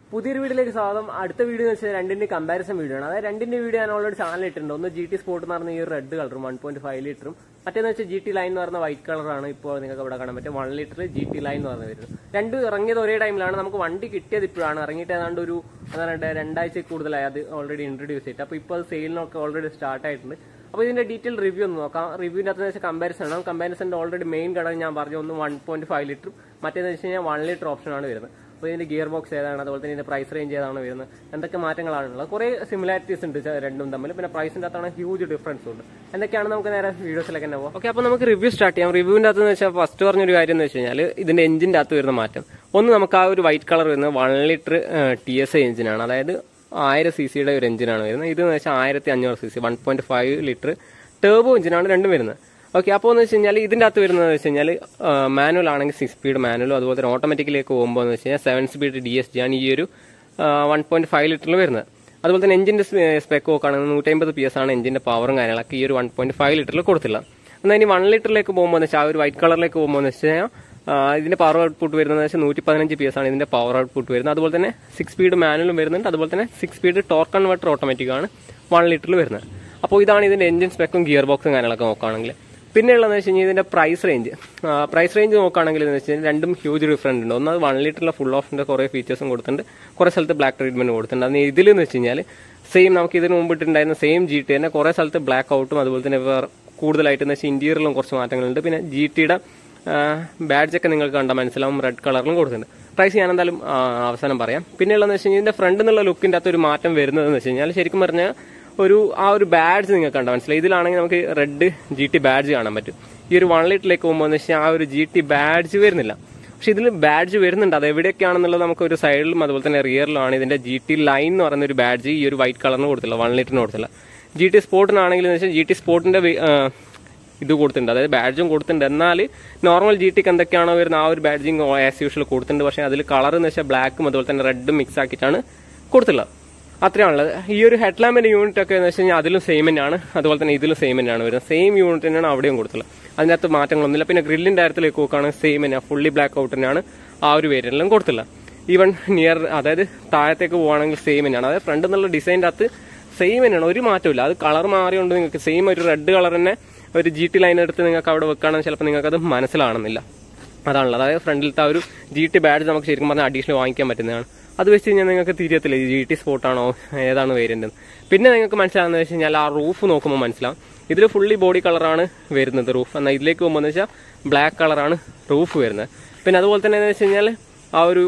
പുതിയൊരു വീഡിയോയിലേക്ക് സ്വാഗതം അടുത്ത വീഡിയോ എന്ന് വെച്ചാൽ രണ്ടിന്റെ കമ്പാരിസൺ വീഡിയോ ആണ് അതായത് രണ്ടിന്റെ വീഡിയോ ഞാൻ ഓൾറെഡി ചാനൽ ഇട്ടിട്ടുണ്ട് ഒന്ന് ജി ടി സ്പോർട്ട് എന്ന് പറഞ്ഞ ഈ ഒരു റെഡ് കളറും വൺ പോയിന്റ് ഫൈവ് ലിറ്ററും മറ്റേന്ന് വെച്ചാൽ ജി ടി ലൈൻ എന്ന് പറഞ്ഞ വൈറ്റ് കളറാണ് ഇപ്പോൾ നിങ്ങൾക്ക് ഇവിടെ കാണാൻ പറ്റും one litre G T line എന്ന് പറഞ്ഞ വരുന്നത് രണ്ടും ഇറങ്ങിയത് ഒരേ ടൈമിലാണ് നമുക്ക് വണ്ടി കിട്ടിയത് ഇപ്പോഴാണ് ഇറങ്ങിയിട്ട് ഏതാണ്ട് ഒരു എന്താണ് രണ്ടാഴ്ച കൂടുതലായി അത് ഓൾറെഡി ഇൻട്രൊഡ്യൂസ് ചെയ്തിട്ട് അപ്പോൾ ഇപ്പോൾ അത് സെയിലിനൊക്കെ ഓൾറെഡി സ്റ്റാർട്ട് ആയിട്ടുണ്ട് അപ്പോൾ ഇതിന്റെ ഡീറ്റെയിൽ റിവ്യൂ ഒന്ന് നോക്കാം റിവ്യൂവിന്റെ അകത്ത് വെച്ചാൽ കമ്പാരിസൺ ആണ് കമ്പാരിസന്റെ ഓൾറെഡി മെയിൻ ഘടകം ഞാൻ പറഞ്ഞു ഒന്ന് വൺ പോയിന്റ് ഫൈവ് ലിറ്ററും മറ്റേന്ന് വെച്ച് കഴിഞ്ഞാൽ വൺ ലിറ്റർ ഓപ്ഷനാണ് വരുന്നത് അപ്പോൾ ഇതിന്റെ ഗിയർ ബോക്സ് ഏതാണ് അതുപോലെ തന്നെ ഇതിന്റെ പ്രൈസ് റേഞ്ച് ഏതാണ് വരുന്നത് എന്തൊക്കെ മാറ്റങ്ങളാണുള്ളത് കുറേ സിമിലാരിറ്റീസ് ഉണ്ട് ചെ- രണ്ടും തമ്മിൽ പിന്നെ പ്രൈസിന്റെ അകത്താണ് ഹ്യൂജ് ഡിഫറൻസ് ഉണ്ട് എന്തൊക്കെയാണ് നമുക്ക് നേരെ വീഡിയോസിലേക്ക് തന്നെ പോകാം ഓക്കെ അപ്പോൾ നമുക്ക് റിവ്യൂ സ്റ്റാർട്ട് ചെയ്യാം റിവ്യൂവിന്റെ അകത്ത് വെച്ചാൽ ഫസ്റ്റ് പറഞ്ഞൊരു കാര്യം എന്ന് വെച്ച് കഴിഞ്ഞാൽ ഇതിന്റെ എഞ്ചിന്റെ അകത്ത് വരുന്ന മാറ്റം ഒന്ന് നമുക്ക് ആ ഒരു വൈറ്റ് കളർ വരുന്നത് one litre T S I എഞ്ചിനാണ് അതായത് ആയിരം സി സിയുടെ ഒരു എഞ്ചിനാണ് വരുന്നത് ഇത് എന്ന് വെച്ചാൽ ആയിരത്തി അഞ്ഞൂറ് C C one point five litre turbo എഞ്ചിനാണ് രണ്ടും വരുന്നത് ഓക്കെ അപ്പോൾ എന്ന് വെച്ച് കഴിഞ്ഞാൽ ഇതിന്റെ അകത്ത് വരുന്നത് വെച്ച് കഴിഞ്ഞാൽ മാനുവൽ ആണെങ്കിൽ സിക്സ് സ്പീഡ് മാനുവലും അതുപോലെ തന്നെ ഓട്ടോമാറ്റിക്കിലേക്ക് പോകുമ്പോൾ എന്ന് വെച്ച് കഴിഞ്ഞാൽ seven speed D S G ആണ് ഈ ഒരു വൺ പോയിന്റ് ഫൈവ് ലിറ്ററിൽ വരുന്നത് അതുപോലെ തന്നെ എഞ്ചിന്റെ സ്പെക്ക് നോക്കുകയാണെങ്കിൽ നൂറ്റമ്പത് പി എസ് ആണ് എഞ്ചിന്റെ പവറും കാര്യങ്ങളൊക്കെ ഈ ഒരു വൺ പോയിന്റ് ഫൈവ് ലിറ്ററിൽ കൊടുത്തില്ല എന്നാൽ ഇനി വൺ ലിറ്ററിലേക്ക് പോകുമ്പോൾ എന്ന് വെച്ചാൽ ആ ഒരു വൈറ്റ് കളറിലേക്ക് പോകുമ്പോൾ എന്ന് വെച്ച് കഴിഞ്ഞാൽ ആ, ഇതിന്റെ പവർ ഔട്ട്പുട്ട് വരുന്നത് വെച്ചാൽ നൂറ്റി പതിനഞ്ച് പി എസ് ആണ് ഇതിന്റെ പവർ ഔട്ട്പുട്ട് വരുന്നത് അതുപോലെ തന്നെ സിക്സ് സ്പീഡ് മാനുവലും വരുന്നുണ്ട് അതുപോലെ തന്നെ six speed torque converter automatic ആണ് വൺ ലിറ്ററിൽ വരുന്നത് അപ്പോൾ ഇതാണ് ഇതിന്റെ എഞ്ചിൻ സ്പെക്കും ഗിയർ ബോക്സും കാര്യങ്ങളൊക്കെ നോക്കുകയാണെങ്കിൽ പിന്നെ ഉള്ളതെന്ന് വെച്ച് കഴിഞ്ഞാൽ ഇതിന്റെ പ്രൈസ് റേഞ്ച് പ്രൈസ് റേഞ്ച് നോക്കുകയാണെങ്കിൽ എന്ന് വെച്ച് കഴിഞ്ഞാൽ രണ്ടും ഹ്യൂജ് ഡിഫറൻറ്റ് ഉണ്ട് ഒന്ന് വൺ ലിറ്ററിലെ ഫുൾ ഓഫിന്റെ കുറേ ഫീച്ചേഴ്സും കൊടുത്തിട്ടുണ്ട് കുറേ സ്ഥലത്ത് ബ്ലാക്ക് ട്രീറ്റ്മെന്റ് കൊടുത്തിട്ടുണ്ട് അതിന് ഇതിലെന്ന് വെച്ച് കഴിഞ്ഞാൽ സെയിം നമുക്ക് ഇതിന് മുമ്പ് ഇട്ടുണ്ടായിരുന്ന സെയിം ജി ടി തന്നെ കുറേ സ്ഥലത്ത് ബ്ലാക്ക് ഔട്ടും അതുപോലെ തന്നെ വേറെ കൂടുതലായിട്ട് എന്ന് വെച്ചാൽ ഇന്റീരിയറിലും കുറച്ച് മാറ്റങ്ങളുണ്ട് പിന്നെ ജി ടിയുടെ ബാഡ്ജൊക്കെ നിങ്ങൾക്ക് കണ്ടാൽ മനസ്സിലാവും റെഡ് കളറിലും കൊടുത്തിട്ടുണ്ട് പ്രൈസ് ഞാൻ എന്തായാലും ആ, അവസാനം പറയാം പിന്നെ ഉള്ളതെന്ന് വെച്ച് കഴിഞ്ഞാൽ ഇതിന്റെ ഫ്രണ്ട് എന്നുള്ള ലുക്കിന്റെ അകത്ത് ഒരു മാറ്റം വരുന്നതെന്ന് വെച്ച് കഴിഞ്ഞാൽ ശരിക്കും പറഞ്ഞാൽ ഒരു ആ ഒരു ബാഡ്ജ് നിങ്ങൾക്ക് കണ്ടാൽ മനസ്സിലായി ഇതിലാണെങ്കിൽ നമുക്ക് റെഡ് ജി ടി ബാഡ്ജ് കാണാൻ പറ്റും ഈ ഒരു വൺ ലിറ്ററിലേക്ക് പോകുമ്പോൾ എന്ന് വെച്ചാൽ ആ ഒരു ജി ടി ബാഡ്ജ് വരുന്നില്ല പക്ഷെ ഇതിൽ ബാഡ്ജ് വരുന്നുണ്ട് അത് എവിടെയൊക്കെയാണെന്നുള്ളത് നമുക്ക് ഒരു സൈഡിലും അതുപോലെ തന്നെ റിയറിലുമാണ് ഇതിന്റെ ജി ടി ലൈൻ എന്ന് പറയുന്ന ഒരു ബാഡ്ജ് ഈ ഒരു വൈറ്റ് കളറിന് കൊടുത്തില്ല വൺ ലിറ്ററിന് കൊടുത്തില്ല ജി ടി സ്പോർട്ടിനാണെങ്കിൽ എന്ന് വെച്ചാൽ ജി ടി സ്പോർട്ടിന്റെ ഇത് കൊടുത്തിട്ടുണ്ട് അതായത് ബാഡ്ജും കൊടുത്തിട്ടുണ്ട് എന്നാൽ നോർമൽ ജി ടിക്ക് എന്തൊക്കെയാണോ വരുന്ന ആ ഒരു ബാഡ്ജിങ് ആസ് യൂഷ്വൽ കൊടുത്തിട്ടുണ്ട് പക്ഷേ അതിൽ കളർ എന്ന് വെച്ചാൽ ബ്ലാക്കും അതുപോലെ തന്നെ റെഡും മിക്സ് ആക്കിയിട്ടാണ് കൊടുത്തുള്ളത് അത്രയാണുള്ളത് ഈ ഒരു ഹെഡ്ലാമ്പിന്റെ യൂണിറ്റ് ഒക്കെ എന്ന് വെച്ച് കഴിഞ്ഞാൽ അതിലും സെയിം തന്നെയാണ് അതുപോലെ തന്നെ ഇതിലും സെയിം തന്നെയാണ് വരുന്നത് സെയിം യൂണിറ്റ് തന്നെയാണ് അവിടെയും കൊടുത്തുള്ളത് അതിനകത്ത് മാറ്റങ്ങളൊന്നുമില്ല പിന്നെ ഗ്രില്ലിന്റെ കാര്യത്തിലേക്ക് നോക്കുകയാണെങ്കിൽ സെയിം തന്നെയാണ് ഫുള്ളി ബ്ലാക്ക് ഔട്ട് തന്നെയാണ് ആ ഒരു വേരിയന്റിലും കൊടുത്തില്ല ഈവൻ നിയർ അതായത് താഴത്തേക്ക് പോവുകയാണെങ്കിൽ സെയിം തന്നെയാണ് അതായത് ഫ്രണ്ട് എന്നുള്ള ഡിസൈൻ്റെ അകത്ത് സെയിം തന്നെയാണ് ഒരു മാറ്റമില്ല അത് കളർ മാറിയോണ്ട് നിങ്ങൾക്ക് സെയിം ഒരു റെഡ് കളർ തന്നെ ഒരു ജി ടി ലൈൻ എടുത്ത് നിങ്ങൾക്ക് അവിടെ വെക്കുകയാണെങ്കിൽ ചിലപ്പോൾ നിങ്ങൾക്ക് അത് മനസ്സിലാവണമെന്നില്ല അതാണല്ലോ അതായത് ഫ്രണ്ടിലത്തെ ആ ഒരു ജി ടി ബാഡ്ജ് നമുക്ക് ശരിക്കും പറഞ്ഞാൽ അഡീഷണൽ വാങ്ങിക്കാൻ പറ്റുന്നതാണ് അത് വെച്ച് കഴിഞ്ഞാൽ നിങ്ങൾക്ക് തിരിയത്തില്ല ജി ടി സ്പോർട്ടാണോ ഏതാണ് വേരിയന്റ് പിന്നെ നിങ്ങൾക്ക് മനസ്സിലാകുന്നത് വെച്ച് കഴിഞ്ഞാൽ ആ റൂഫ് നോക്കുമ്പോൾ മനസ്സിലാവും ഇതിൽ ഫുള്ളി ബോഡി കളറാണ് വരുന്നത് റൂഫ് എന്നാൽ ഇതിലേക്ക് പോകുമ്പോൾ എന്ന് വെച്ചാൽ ബ്ലാക്ക് കളറാണ് റൂഫ് വരുന്നത് പിന്നെ അതുപോലെ തന്നെ എന്ന് വെച്ച് കഴിഞ്ഞാൽ ആ ഒരു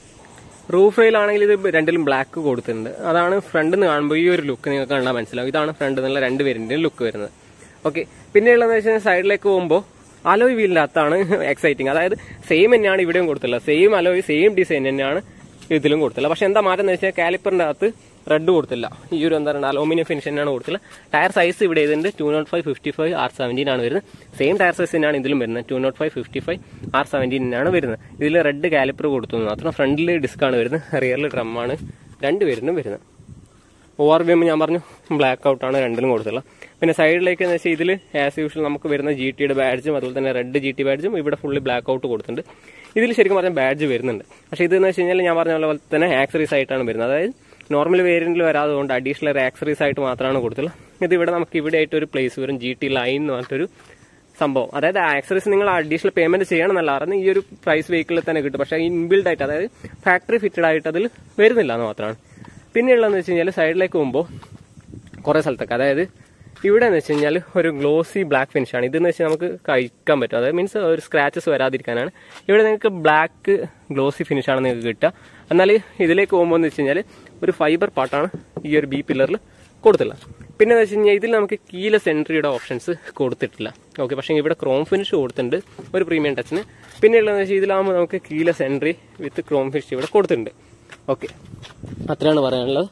റൂഫ് റെയിലാണെങ്കിൽ ഇത് രണ്ടിലും ബ്ലാക്ക് കൊടുത്തിട്ടുണ്ട് അതാണ് ഫ്രണ്ട് നിന്ന് കാണുമ്പോൾ ഈ ഒരു ലുക്ക് നിങ്ങൾക്ക് കണ്ടാൽ മനസ്സിലാവും ഇതാണ് ഫ്രണ്ട് എന്നുള്ള രണ്ട് പേരിന്റെയും ലുക്ക് വരുന്നത് ഓക്കെ പിന്നെയുള്ളതെന്ന് വെച്ചാൽ സൈഡിലേക്ക് പോകുമ്പോൾ അലോയ് വീലിന്റെ അകത്താണ് എക്സൈറ്റിംഗ് അതായത് സെയിം തന്നെയാണ് ഇവിടെയും കൊടുത്തില്ല സെയിം അലോയ് സെയിം ഡിസൈൻ തന്നെയാണ് ഇതിലും കൊടുത്തില്ല പക്ഷെ എന്താ മാറ്റം എന്ന് വെച്ചാൽ കാലിപ്പറിന്റെ അകത്ത് റെഡ് കൊടുത്തില്ല ഈ ഒരു എന്താ പറയുക അലൂമിനിയം ഫിനിഷ് തന്നെയാണ് കൊടുത്തില്ല ടയർ സൈസ് ഇവിടെ ഇതിന്റെ two nought five fifty five R seventeen ആണ് വരുന്നത് സെയിം ടയർ സൈസ് തന്നെയാണ് ഇതിലും വരുന്നത് two nought five fifty five R seventeen ആണ് വരുന്നത് ഇതിൽ റെഡ് കാലിപ്പർ കൊടുത്തു എന്ന് മാത്രം ഫ്രണ്ടിൽ ഡിസ്ക് ആണ് വരുന്നത് റിയറിൽ ഡ്രമ്മാണ് രണ്ട് പേരിനും വരുന്നത് ഓവർ വ്യൂ ഞാൻ പറഞ്ഞു ബ്ലാക്ക് ഔട്ടാണ് രണ്ടിലും കൊടുത്തുള്ള പിന്നെ സൈഡിലേക്ക് എന്ന് വെച്ചാൽ ഇതിൽ ആസ് യൂഷ്വൽ നമുക്ക് വരുന്ന ജി ടിയുടെ ബാഡ്ജും അതുപോലെ തന്നെ റെഡ് ജി ടി ബാഡ്ജും ഇവിടെ ഫുള്ളി ബ്ലാക്ക് ഔട്ട് കൊടുത്തിട്ടുണ്ട് ഇതിൽ ശരിക്കും പറഞ്ഞാൽ ബാഡ്ജ് വരുന്നുണ്ട് പക്ഷേ ഇതെന്ന് വെച്ച് കഴിഞ്ഞാൽ ഞാൻ പറഞ്ഞ പോലെ തന്നെ ആക്സറീസ് ആയിട്ടാണ് വരുന്നത് അതായത് നോർമൽ വേരിയന്റിൽ വരാതെ കൊണ്ട് അഡീഷണൽ ഒരു ആക്സറീസ് ആയിട്ട് മാത്രമാണ് കൊടുത്തുള്ളത് ഇത് ഇവിടെ നമുക്ക് ഇവിടെ ആയിട്ട് ഒരു പ്ലേസ് വരും ജി ടി ലൈൻ എന്ന് പറഞ്ഞിട്ടൊരു സംഭവം അതായത് ആക്സറീസ് നിങ്ങൾ അഡീഷണൽ പേയ്മെന്റ് ചെയ്യണം എന്നല്ല അറിയുന്നത് ഈ ഒരു പ്രൈസ് വെഹിക്കിളിൽ തന്നെ കിട്ടും പക്ഷേ ഇൻബിൽഡ് ആയിട്ട് അതായത് ഫാക്ടറി ഫിറ്റഡ് ആയിട്ട് അതിൽ വരുന്നില്ല എന്ന് മാത്രമാണ് പിന്നെയുള്ളതെന്ന് വെച്ച് കഴിഞ്ഞാൽ സൈഡിലേക്ക് പോകുമ്പോൾ കുറേ സ്ഥലത്തൊക്കെ അതായത് ഇവിടെ എന്ന് വെച്ച് കഴിഞ്ഞാൽ ഒരു ഗ്ലോസി ബ്ലാക്ക് ഫിനിഷാണ് ഇതെന്ന് വെച്ചാൽ നമുക്ക് കഴിക്കാൻ പറ്റും അതായത് മീൻസ് ഒരു സ്ക്രാച്ചസ് വരാതിരിക്കാനാണ് ഇവിടെ നിങ്ങൾക്ക് ബ്ലാക്ക് ഗ്ലോസി ഫിനിഷാണ് നിങ്ങൾക്ക് കിട്ടുക എന്നാൽ ഇതിലേക്ക് പോകുമ്പോൾ എന്ന് വെച്ച് കഴിഞ്ഞാൽ ഒരു ഫൈബർ പാർട്ടാണ് ഈ ഒരു ബി പില്ലറിൽ കൊടുത്തില്ല പിന്നെ എന്ന് വെച്ച് കഴിഞ്ഞാൽ ഇതിൽ നമുക്ക് കീലസ് എൻട്രിയുടെ ഓപ്ഷൻസ് കൊടുത്തിട്ടില്ല ഓക്കെ പക്ഷേ ഇവിടെ ക്രോം ഫിനിഷ് കൊടുത്തിട്ടുണ്ട് ഒരു പ്രീമിയം ടച്ചിന് പിന്നെ ഉള്ളതെന്ന് വെച്ചാൽ ഇതിലാകുമ്പോൾ നമുക്ക് keyless entry with chrome finish ഇവിടെ കൊടുത്തിട്ടുണ്ട് ഓക്കെ അത്രയാണ് പറയാനുള്ളത്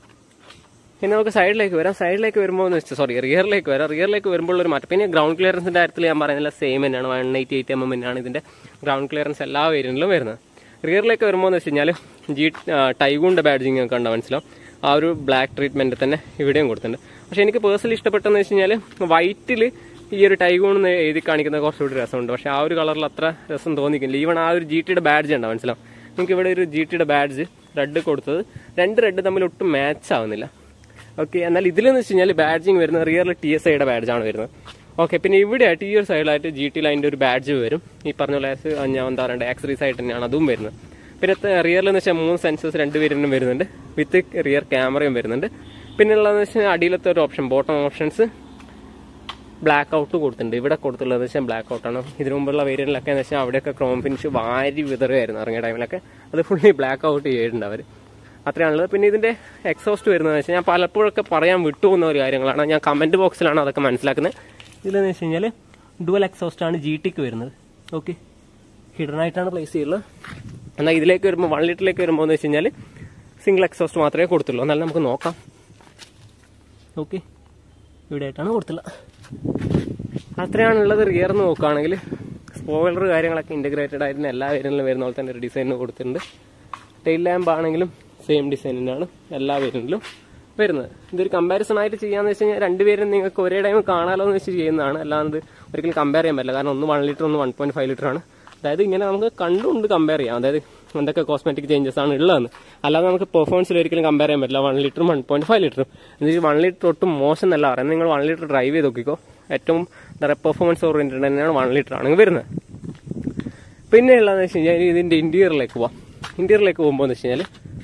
പിന്നെ നമുക്ക് സൈഡിലേക്ക് വരാം സൈഡിലേക്ക് വരുമ്പോൾ എന്ന് വെച്ചാൽ സോറി റിയറിലേക്ക് വരാം റിയറിലേക്ക് വരുമ്പോൾ ഒരു മാറ്റം പിന്നെ ഗ്രൗണ്ട് ക്ലിയറൻസിന്റെ കാര്യത്തിൽ ഞാൻ പറയുന്നില്ല സെയിം തന്നെയാണ് one eighty eight M M തന്നെയാണ് ഇതിന്റെ ഗ്രൗണ്ട് ക്ലിയറൻസ് എല്ലാ വേരിയന്റിലും വരുന്നത് റിയറിലേക്ക് വരുമ്പോൾ എന്ന് വെച്ച് കഴിഞ്ഞാൽ ജി ടൈഗൂണിന്റെ ബാഡ്ജിങ് ഒക്കെ കണ്ടാൽ മനസ്സിലാവും ആ ഒരു ബ്ലാക്ക് ട്രീറ്റ്മെന്റ് തന്നെ ഇവിടെയും കൊടുത്തിട്ടുണ്ട് പക്ഷെ എനിക്ക് പേഴ്സണലി ഇഷ്ടപ്പെട്ടെന്ന് വെച്ച് കഴിഞ്ഞാൽ വൈറ്റിൽ ഈ ഒരു ടൈഗൂൺ എന്ന് എഴുതി കാണിക്കുന്ന കുറച്ചുകൂടി രസമുണ്ട് പക്ഷെ ആ ഒരു കളറിൽ അത്ര രസം തോന്നിക്കില്ല ഈവൺ ആ ഒരു ജി ടിയുടെ ബാഡ്ജ് ഉണ്ടാവും മനസ്സിലാവും നിങ്ങൾക്ക് ഇവിടെ ഒരു ജി ടിയുടെ ബാഡ്ജ് റെഡ് കൊടുത്തത് രണ്ട് റെഡ് തമ്മിൽ ഒട്ടും മാച്ച് ആവുന്നില്ല ഓക്കെ എന്നാൽ ഇതിലെന്ന് വെച്ച് കഴിഞ്ഞാൽ ബാഡ്ജിങ് വരുന്നത് റിയറിൽ ടി എസ് ഐയുടെ ബാഡ്ജാണ് വരുന്നത് ഓക്കെ പിന്നെ ഇവിടെയായിട്ട് ഈ ഒരു സൈഡിലായിട്ട് ജി ടി ലൈൻ്റെ ഒരു ബാഡ്ജ് വരും ഈ പറഞ്ഞ പോലെ ആസ് ഞാൻ എന്താ പറയുക ആക്സറീസ് ആയിട്ട് തന്നെയാണ് അതും വരുന്നത് പിന്നെ റിയറിൽ എന്ന് വെച്ചാൽ മൂന്ന് സെൻസേഴ്സ് രണ്ട് പേരിനും വരുന്നുണ്ട് വിത്ത് റിയർ ക്യാമറയും വരുന്നുണ്ട് പിന്നെ ഉള്ളതെന്ന് വെച്ചാൽ അടിയിലത്തെ ഒരു option bottom options black out കൊടുത്തിട്ടുണ്ട് ഇവിടെ കൊടുത്തുള്ളത് വെച്ചാൽ ബ്ലാക്ക് ഔട്ടാണ് ഇതിനു മുമ്പുള്ള വേരിയന്റിലൊക്കെ എന്ന് വെച്ചാൽ അവിടെയൊക്കെ ക്രോം ഫിനിഷ് വാരി വിതറുമായിരുന്നു ഇറങ്ങിയ ടൈമിലൊക്കെ അത് ഫുള്ളി ബ്ലാക്ക് ഔട്ട് ചെയ്തിട്ടുണ്ട് അവർ അത്രയാണുള്ളത് പിന്നെ ഇതിന്റെ എക്സോസ്റ്റ് വരുന്നതെന്ന് വെച്ചാൽ ഞാൻ പലപ്പോഴൊക്കെ പറയാൻ വിട്ടുപോകുന്ന ഒരു കാര്യങ്ങളാണ് ഞാൻ കമന്റ് ബോക്സിലാണ് അതൊക്കെ മനസ്സിലാക്കുന്നത് ഇതിലെന്ന് വെച്ച് കഴിഞ്ഞാൽ ഡുവൽ എക്സോസ്റ്റ് ആണ് ജി ടിക്ക് വരുന്നത് ഓക്കെ ഹിഡൻ ആയിട്ടാണ് പ്ലേസ് ചെയ്യുള്ളത് എന്നാൽ ഇതിലേക്ക് വരുമ്പോൾ വൺ ലിറ്ററിലേക്ക് വരുമ്പോൾ എന്ന് വെച്ച് കഴിഞ്ഞാൽ സിംഗിൾ എക്സോസ്റ്റ് മാത്രമേ കൊടുത്തുള്ളൂ എന്നാലും നമുക്ക് നോക്കാം ഓക്കെ ഇവിടെ ആയിട്ടാണ് കൊടുത്തുള്ളത് അത്രയാണുള്ളത് റിയർ എന്ന് നോക്കുകയാണെങ്കിൽ സ്പോയിലർ കാര്യങ്ങളൊക്കെ ഇൻറ്റഗ്രേറ്റഡ് ആയിരുന്നു എല്ലാ വേരിയന്റിലും വരുന്ന പോലെ തന്നെ ഒരു ഡിസൈൻ കൊടുത്തിട്ടുണ്ട് ടെയിൽ ലാമ്പ് ആണെങ്കിലും സെയിം ഡിസൈൻ തന്നെയാണ് എല്ലാ വേരിയന്റിലും വരുന്നത് ഇതൊരു കമ്പാരിസൺ ആയിട്ട് ചെയ്യാന്ന് വെച്ച് കഴിഞ്ഞാൽ രണ്ടുപേരും നിങ്ങൾക്ക് ഒരേ ടൈം കാണാലോ എന്ന് വെച്ച് ചെയ്യുന്നതാണ് അല്ലാതെ ഒരിക്കലും കമ്പയർ ചെയ്യാൻ പറ്റില്ല കാരണം ഒന്ന് വൺ ലിറ്റർ ഒന്ന് വൺ പോയിന്റ് ഫൈവ് ലിറ്റർ ആണ് അതായത് ഇങ്ങനെ നമുക്ക് കണ്ടുകൊണ്ട് കമ്പയർ ചെയ്യാം അതായത് എന്തൊക്കെ കോസ്മെറ്റിക് ചേഞ്ചസ് ആണ് ഉള്ളതെന്ന് അല്ലാതെ നമുക്ക് പെർഫോമൻസിൽ ഒരിക്കലും കമ്പയർ ചെയ്യാൻ പറ്റില്ല വൺ ലിറ്ററും വൺ പോയിന്റ് ഫൈവ് ലിറ്ററും എന്നുവെച്ചാൽ വൺ ലിറ്റർ ഒട്ടും മോശം എന്നല്ല പറയുന്നത് നിങ്ങൾ വൺ ലിറ്റർ ഡ്രൈവ് ചെയ്ത് നോക്കിക്കോ ഏറ്റവും എന്താ പറയുക പെർഫോമൻസ് ഓറിയന്റഡ് തന്നെയാണ് വൺ ലിറ്റർ ആണെങ്കിൽ വരുന്നത് പിന്നെ ഉള്ളതെന്ന് വെച്ച് കഴിഞ്ഞാൽ ഇതിന്റെ ഇന്റീരിയറിലേക്ക് പോവാം ഇന്റീരിയറിലേക്ക് പോകുമ്പോൾ എന്ന് വെച്ച് കഴിഞ്ഞാൽ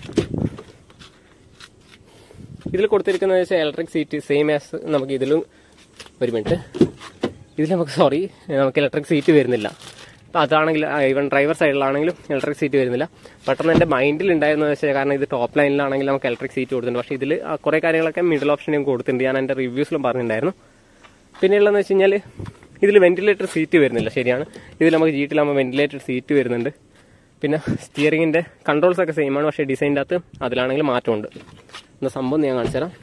ഇതിൽ കൊടുത്തിരിക്കുന്നത് വെച്ചാൽ ഇലക്ട്രിക് സീറ്റ് സെയിം ആസ് നമുക്ക് ഇതിലും ഒരു മിനിറ്റ് ഇതിൽ നമുക്ക് സോറി നമുക്ക് ഇലക്ട്രിക് സീറ്റ് വരുന്നില്ല അപ്പം അതാണെങ്കിൽ ഈവൻ ഡ്രൈവർ സൈഡിലാണെങ്കിലും ഇലക്ട്രിക് സീറ്റ് വരുന്നില്ല പെട്ടെന്ന് എൻ്റെ മൈൻഡിൽ ഉണ്ടായിരുന്നത് വെച്ചാൽ കാരണം ഇത് ടോപ്പ് ലൈനിലാണെങ്കിൽ നമുക്ക് ഇലക്ട്രിക് സീറ്റ് കൊടുത്തിട്ടുണ്ട് പക്ഷേ ഇതിൽ കുറേ കാര്യങ്ങളൊക്കെ മിഡിൽ ഓപ്ഷനും കൊടുത്തിട്ടുണ്ട് ഞാൻ എൻ്റെ റിവ്യൂസിലും പറഞ്ഞിട്ടുണ്ടായിരുന്നു പിന്നെ ഉള്ളതെന്ന് വെച്ച് കഴിഞ്ഞാൽ ഇതിൽ വെന്റിലേറ്റർ സീറ്റ് വരുന്നില്ല ശരിയാണ് ഇതിൽ നമുക്ക് ജി ടിയിലാകുമ്പോൾ വെന്റിലേറ്റർ സീറ്റ് വരുന്നുണ്ട് പിന്നെ സ്റ്റിയറിംഗിന്റെ കൺട്രോൾസ് ഒക്കെ സെയിം ആണ് പക്ഷേ ഡിസൈൻ്റെ അകത്ത് അതിലാണെങ്കിൽ മാറ്റമുണ്ട് എന്ന സംഭവം ഞാൻ കാണിച്ചു തരാം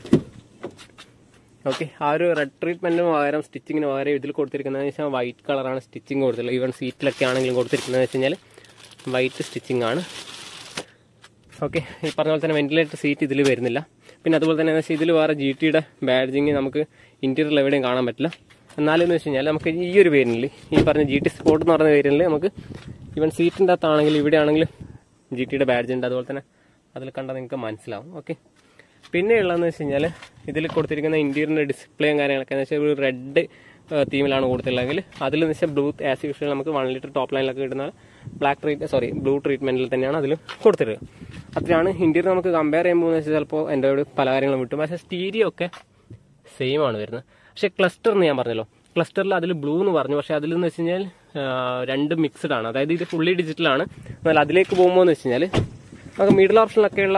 ഓക്കെ ആ ഒരു റെഡ് ട്രീറ്റ്മെന്റിന് പകരം സ്റ്റിച്ചിങ്ങിന് പകരം ഇതിൽ കൊടുത്തിരിക്കുന്നത് വെച്ചാൽ വൈറ്റ് കളറാണ് സ്റ്റിച്ചിങ് കൊടുത്തിട്ടുള്ളത് ഈവൻ സീറ്റിലൊക്കെ ആണെങ്കിലും കൊടുത്തിരിക്കുന്നത് വെച്ച് കഴിഞ്ഞാൽ വൈറ്റ് സ്റ്റിച്ചിങ് ആണ് ഓക്കെ ഈ പറഞ്ഞ പോലെ തന്നെ വെന്റിലേറ്റർ സീറ്റ് ഇതിൽ വരുന്നില്ല പിന്നെ അതുപോലെ തന്നെ വെച്ചാൽ ഇതിൽ വേറെ ജി ടിയുടെ ബാഡ്ജിങ് നമുക്ക് ഇന്റീരിയറിൽ എവിടെയും കാണാൻ പറ്റില്ല എന്നാലും എന്ന് വെച്ച് കഴിഞ്ഞാൽ നമുക്ക് ഈ ഒരു വേരിയന്റിൽ ഈ പറഞ്ഞ ജി ടി സ്പോർട്ട് എന്ന് പറഞ്ഞ വേരിയന്റിൽ നമുക്ക് ഈവൻ സീറ്റിൻ്റെ അകത്താണെങ്കിൽ ഇവിടെ ആണെങ്കിലും ജി ടിയുടെ ബാഡ്ജ് ഉണ്ട് അതുപോലെ തന്നെ അതിൽ കണ്ടാൽ നിങ്ങൾക്ക് മനസ്സിലാവും ഓക്കെ പിന്നെ ഉള്ളതെന്ന് വെച്ച് കഴിഞ്ഞാൽ ഇതിൽ കൊടുത്തിരിക്കുന്ന ഇന്റീരിയറിന്റെ ഡിസ്പ്ലേയും കാര്യങ്ങളൊക്കെ എന്ന് വെച്ചാൽ ഒരു റെഡ് തീമിലാണ് കൊടുത്തിട്ടുള്ളതെങ്കിൽ അതിൽ എന്ന് വെച്ചാൽ ബ്ലൂ ആസ് യൂഷ്വൽ നമുക്ക് വൺ ലിറ്റർ ടോപ്പ് ലൈനിലൊക്കെ കിട്ടുന്ന ബ്ലാക്ക് ട്രീറ്റ് സോറി ബ്ലൂ ട്രീറ്റ്മെന്റിൽ തന്നെയാണ് അതിൽ കൊടുത്തിട്ടുള്ളത് അത്രയാണ് ഇന്റീരിയർ നമുക്ക് കമ്പയർ ചെയ്യുമ്പോൾ എന്ന് വെച്ചാൽ ചിലപ്പോൾ എൻ്റെ ഒരു പല കാര്യങ്ങളും വിട്ടും പക്ഷേ സ്റ്റീരിയോ ഒക്കെ സെയിം ആണ് വരുന്നത് പക്ഷേ ക്ലസ്റ്റർ എന്ന് ഞാൻ പറഞ്ഞല്ലോ ക്ലസ്റ്ററിൽ അതിൽ ബ്ലൂ എന്ന് പറഞ്ഞു പക്ഷേ അതിൽ എന്ന് വെച്ച് കഴിഞ്ഞാൽ ആ, രണ്ട് മിക്സ്ഡ് ആണ് അതായത് ഇത് ഫുള്ളി ഡിജിറ്റലാണ് എന്നാൽ അതിലേക്ക് പോകുമ്പോൾ എന്ന് വെച്ച് കഴിഞ്ഞാൽ നമുക്ക് മിഡിൽ ഓപ്ഷനിലൊക്കെയുള്ള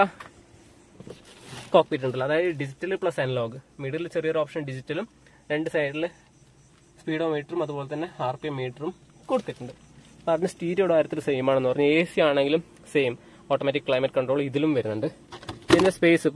കോക്പിറ്റ് ഉണ്ടല്ലോ അതായത് ഡിജിറ്റൽ പ്ലസ് അനലോഗ് മിഡിൽ ചെറിയൊരു ഓപ്ഷൻ ഡിജിറ്റലും രണ്ട് സൈഡിൽ സ്പീഡോമീറ്ററും അതുപോലെ തന്നെ ആർ പി എം മീറ്ററും കൊടുത്തിട്ടുണ്ട് അപ്പൊ അതിന് സ്റ്റീരിയോയുടെ കാര്യത്തിൽ സെയിം ആണെന്ന് പറഞ്ഞു എ സി ആണെങ്കിലും സെയിം ഓട്ടോമാറ്റിക് ക്ലൈമറ്റ് കൺട്രോൾ ഇതിലും വരുന്നുണ്ട് പിന്നെ സ്പേസ്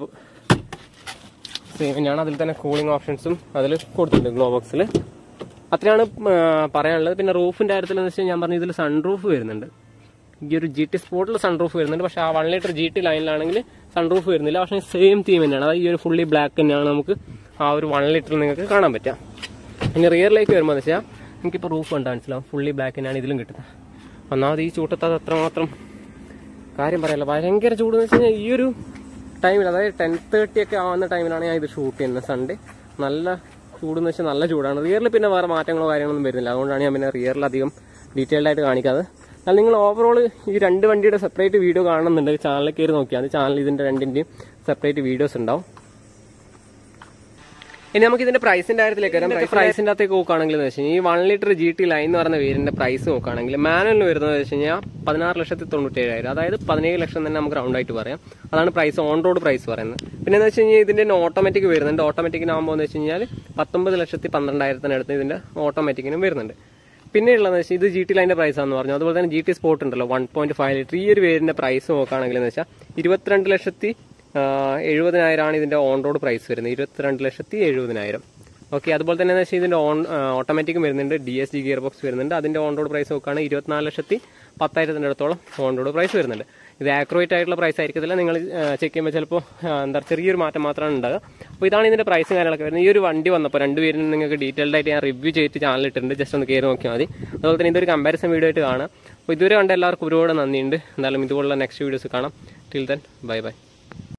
സെയിം തന്നെയാണ് അതിൽ തന്നെ കൂളിംഗ് ഓപ്ഷൻസും അതിൽ കൊടുത്തിട്ടുണ്ട് ഗ്ലോ ബോക്സിൽ അത്രയാണ് ആ, പറയാനുള്ളത് പിന്നെ റൂഫിന്റെ കാര്യത്തിൽ എന്ന് വെച്ചാൽ ഞാൻ പറഞ്ഞു ഇതിൽ സൺറൂഫ് വരുന്നുണ്ട് ഈ ഒരു ജി ടി സ്പോർട്ടിൽ സൺറൂഫ് വരുന്നുണ്ട് പക്ഷെ ആ വൺ ലിറ്റർ ജി ടി ലൈനിലാണെങ്കിൽ സൺറൂഫ് വരുന്നില്ല പക്ഷേ സെയിം തീം തന്നെയാണ് അതായത് ഈ ഒരു ഫുള്ളി ബ്ലാക്ക് തന്നെയാണ് നമുക്ക് ആ ഒരു വൺ ലിറ്റർ നിങ്ങൾക്ക് കാണാൻ പറ്റുക ഇനി റിയറിലേക്ക് വരുമ്പോൾ എന്ന് വെച്ചാൽ നമുക്കിപ്പോൾ റൂഫ് കണ്ടാൽ മനസ്സിലാവും ഫുള്ളി ബ്ലാക്ക് തന്നെയാണ് ഇതിലും കിട്ടുന്നത് ഒന്നാമത് ഈ ചൂട്ടത്ത് അത് അത്രമാത്രം കാര്യം പറയാല്ല ഭയങ്കര ചൂട് എന്ന് വെച്ച് കഴിഞ്ഞാൽ ഈ ഒരു ടൈമിൽ അതായത് ടെൻ തേർട്ടി ഒക്കെ ആവുന്ന ടൈമിലാണ് ഞാൻ ഇത് ഷൂട്ട് ചെയ്യുന്നത് സൺഡേ നല്ല ചൂടെന്ന് വെച്ചാൽ നല്ല ചൂടാണ് റിയറിൽ പിന്നെ വേറെ മാറ്റങ്ങളോ കാര്യങ്ങളൊന്നും വരുന്നില്ല അതുകൊണ്ടാണ് ഞാൻ പിന്നെ റിയറിൽ അധികം ഡീറ്റെയിൽഡ് ആയിട്ട് കാണിക്കാതെ എന്നാൽ നിങ്ങൾ ഓവറോൾ ഈ രണ്ട് വണ്ടിയുടെ സെപ്പറേറ്റ് വീഡിയോ കാണുന്നുണ്ടെങ്കിൽ ചാനലിൽ കയറി നോക്കിയാൽ മതി ചാനൽ ഇതിന്റെ രണ്ടിന്റെയും സെപ്പറേറ്റ് വീഡിയോസ് ഉണ്ടാവും ഇനി നമുക്ക് ഇതിന്റെ പ്രൈസിന്റെ കാര്യത്തിലേക്ക് വരാം പ്രൈസിന്റെ അകത്തേക്ക് നോക്കുകയാണെങ്കിൽ എന്ന് വെച്ച് കഴിഞ്ഞാൽ ഈ one litre G T line എന്ന് പറയുന്ന വേരിന്റെ പ്രൈസ് നോക്കുകയാണെങ്കിൽ മാനുവലിന് വരുന്നത് വെച്ച് കഴിഞ്ഞാൽ പതിനാറ് ലക്ഷത്തി തൊണ്ണൂറ്റി ഏഴായിരം അതായത് പതിനേഴ് ലക്ഷം തന്നെ നമുക്ക് റൗണ്ട് ആയിട്ട് പറയാം അതാണ് പ്രൈസ് ഓൺ റോഡ് പ്രൈസ് പറയുന്നത് പിന്നെ എന്ന് വെച്ച് കഴിഞ്ഞാൽ ഇതിന്റെ ഓട്ടോമാറ്റിക് വരുന്നുണ്ട് ഓട്ടോമാറ്റിക്കിനാകുമ്പോൾ എന്ന് വെച്ച് കഴിഞ്ഞാൽ പത്തൊമ്പത് ലക്ഷത്തി പന്ത്രണ്ടായിരത്തിനടുത്ത് ഇതിന്റെ ഓട്ടോമാറ്റിക്കിനും വരുന്നുണ്ട് പിന്നെ ഉള്ളതെന്ന് വെച്ചാൽ ഇത് ജി ടി ലൈൻ്റെ പ്രൈസ് ആണെന്ന് പറഞ്ഞു അതുപോലെ തന്നെ ജി ടി സ്പോർട്ട് ഉണ്ടല്ലോ വൺ പോയിന്റ് ഫൈവ് ലിറ്റർ ഈ ഒരു വേരിന്റെ പ്രൈസ് നോക്കുകയാണെങ്കിൽ എന്ന് വെച്ചാൽ ഇരുപത്തിരണ്ട് ലക്ഷത്തി എഴുപതിനായിരമാണ് ഇതിന്റെ ഓൺ റോഡ് പ്രൈസ് വരുന്നത് ഇരുപത്തിരണ്ട് ലക്ഷത്തി എഴുപതിനായിരം ഓക്കെ അതുപോലെ തന്നെ എന്ന് വെച്ചാൽ ഇതിന്റെ ഓൺ ഓട്ടോമാറ്റിക് വരുന്നുണ്ട് D S G gearbox വരുന്നുണ്ട് അതിന്റെ ഓൺ റോഡ് പ്രൈസ് നോക്കുകയാണെങ്കിൽ ഇരുപത്തിനാല് ലക്ഷത്തി പത്തായിരത്തിൻ്റെ അടുത്തോളം ഓൺ റോഡ് പ്രൈസ് വരുന്നുണ്ട് ഇത് ആക്യുറേറ്റ് ആയിട്ടുള്ള പ്രൈസ് ആയിരിക്കത്തില്ല നിങ്ങൾ ചെക്ക് ചെയ്യുമ്പോൾ ചിലപ്പോൾ എന്താ ചെറിയൊരു മാറ്റം മാത്രമാണ് ഉണ്ടാകുക അപ്പോൾ ഇതാണ് ഇതിന്റെ പ്രൈസും കാര്യങ്ങളൊക്കെ വരുന്നത് ഈ ഒരു വണ്ടി വന്നപ്പോൾ രണ്ടുപേരും നിങ്ങൾക്ക് ഡീറ്റെയിൽഡ് ആയിട്ട് ഞാൻ റിവ്യൂ ചെയ്തിട്ട് ചാനൽ ഇട്ടിട്ടുണ്ട് ജസ്റ്റ് ഒന്ന് കയറി നോക്കിയാൽ മതി അതുപോലെ തന്നെ ഇതൊരു കമ്പാരിസൺ വീഡിയോ ആയിട്ട് കാണാം അപ്പോൾ ഇതുവരെ കണ്ട എല്ലാവർക്കും ഒരുപാട് നന്ദിയുണ്ട് എന്തായാലും ഇതുപോലുള്ള നെക്സ്റ്റ് വീഡിയോസ് കാണാം ടിൽ ദെൻ ബൈ ബൈ